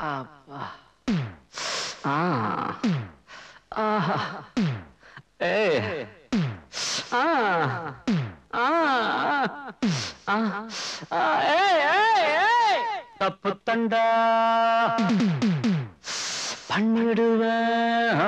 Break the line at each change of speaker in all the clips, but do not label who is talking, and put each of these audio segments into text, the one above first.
அப்பா. ஆ. ஆஹா. ஏய். ஆ. ஆ. ஆ. ஆ. ஏய், ஏய், ஏய். தப்பு தண்டா பண்ணிடுவேன்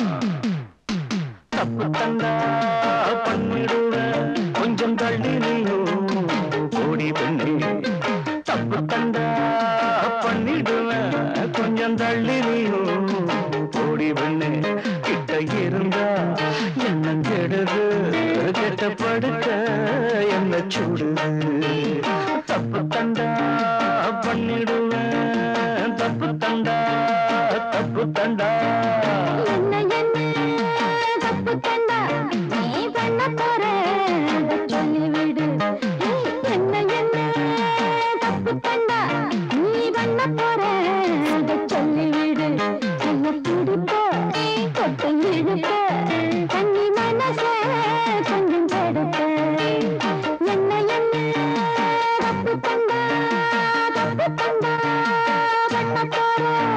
தப்பு தண்டா பண்ணிடுவேன் கொஞ்சம் தள்ளி நீயும் ஓடி பண்ணி தப்பு தண்டா பண்ணிடுவேன் கொஞ்சம் தள்ளி நீயும் ஓடி பண்ணு கிட்ட இருந்தா என்ன கெடுது கெட்ட படுக்க என்ன சுடுது தப்பு தண்டா பண்ணிடுவேன் தப்பு தண்டா தப்பு தண்டா
என்ன என்ன தப்பு கண்டா நீ பண்ண போற அதை சொல்லிவிடு ஏய், என்ன என்ன தப்பு கண்டா நீ பண்ண போற அதை சொல்லிவிடு என்ன பிடிப்ப கொட்டை இழுப்ப தண்ணி மனச கொஞ்சம் தடுப்ப என்ன என்ன தப்பு கண்டா தப்பு கண்டா பண்ண போற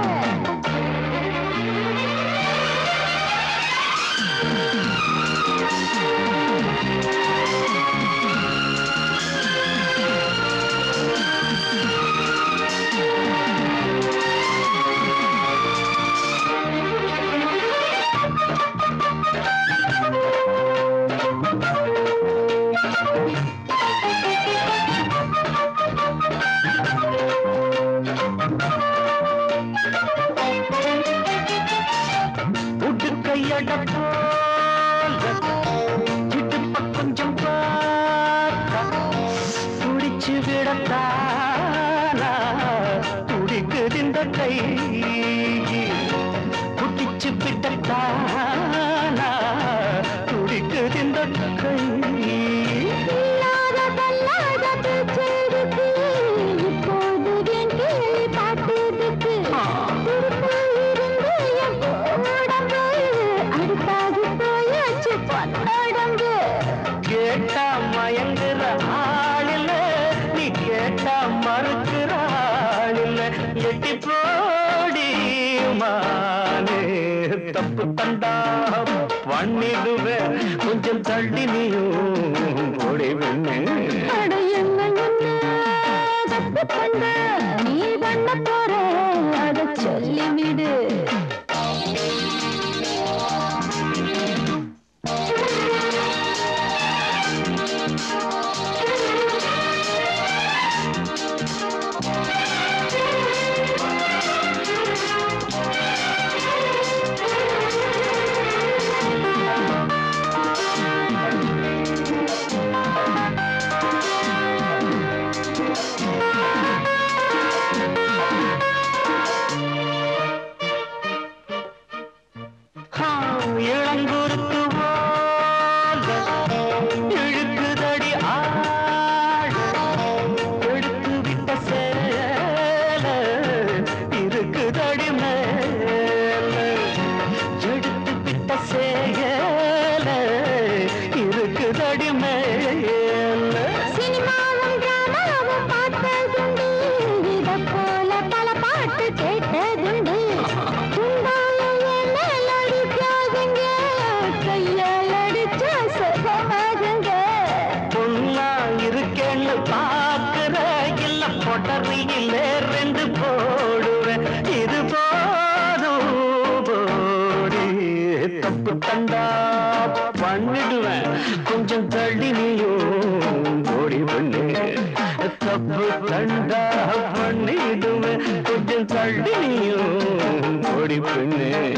உடு கையட போல இடுப்ப கொஞ்சம் பார்த்தா துடிச்சு விடத்தானா துடிக்குது இந்த கை குடிச்சு விடத்தானா துடிக்குது இந்த கை
இல்லாத தள்ளாத பேச்செடுக்கு இப்போது என் கேள்வி பாட்டுதுக்கு திருப்ப இருந்து என் உடம்பு அடுத்தாகி போயாச்சு பொன்னடம்பு
கேட்டா மயங்குற ஆளில்ல நீ கேட்டா மறுக்கிற ஆளில்ல எட்டி போடி மானே தப்பு தண்டா பண்ணிடுவேன் கொஞ்சம் தள்ளி நீயும் ஓடி வெண்ணு
அட என்ன என்ன தப்பு பண்ண நீ பண்ண போற அதை சொல்லிவிடு
ஆ, இளங்குருத்து போல இழுக்குதடி ஆள் எடுத்து விட்ட சேல இருக்குதடி மேல எடுத்து விட்ட சேல இருக்குதடி மேல
சினிமாவும் டிராமாவும் பார்த்ததுண்டு இத போல பல பாட்டு கேட்டதுண்டு துண்டால என் மேல் அடிக்காதுங்க கையால் அடிச்சா சுகமாகுங்க
பொண்ணா இருக்கேன்னு பாக்குற இல்ல பொட்டறியில ரெண்டு போடுவேன் இது போதும் போடி தப்பு தண்டா பண்ணிடுவேன் கொஞ்சம் தள்ளி நீயும் ஓடி பண்ணு தப்பு தண்டா பண்ணிடுவேன் கொஞ்சம் தள்ளி நீயும் ஓடி பண்ணு